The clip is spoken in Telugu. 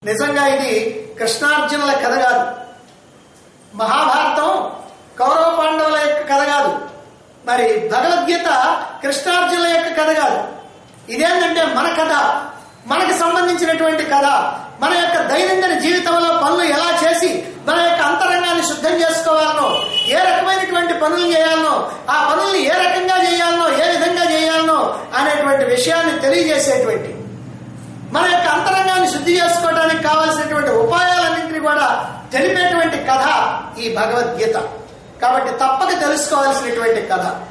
నిజంగా ఇది కృష్ణార్జునుల కథ కాదు మహాభారతం కౌరవ పాండవుల యొక్క కథ కాదు మరి భగవద్గీత కృష్ణార్జునుల యొక్క కథ కాదు ఇదేంటంటే మన కథ మనకి సంబంధించినటువంటి కథ మన యొక్క దైనందిన జీవితంలో పనులు ఎలా చేసి మన యొక్క అంతరంగాన్ని శుద్ధం చేసుకోవాలనో ఏ రకమైనటువంటి పనులు చేయాలనో ఆ పనుల్ని ఏ రకంగా చేయాలనో ఏ విధంగా చేయాలనో అనేటువంటి విషయాన్ని తెలియజేసేటువంటి మన యొక్క అంతరంగాన్ని శుద్ధి చేసుకోవడానికి కావాల్సినటువంటి ఉపాయాలన్నింటినీ కూడా తెలిపేటువంటి కథ ఈ భగవద్గీత కాబట్టి తప్పక తెలుసుకోవాల్సినటువంటి కథ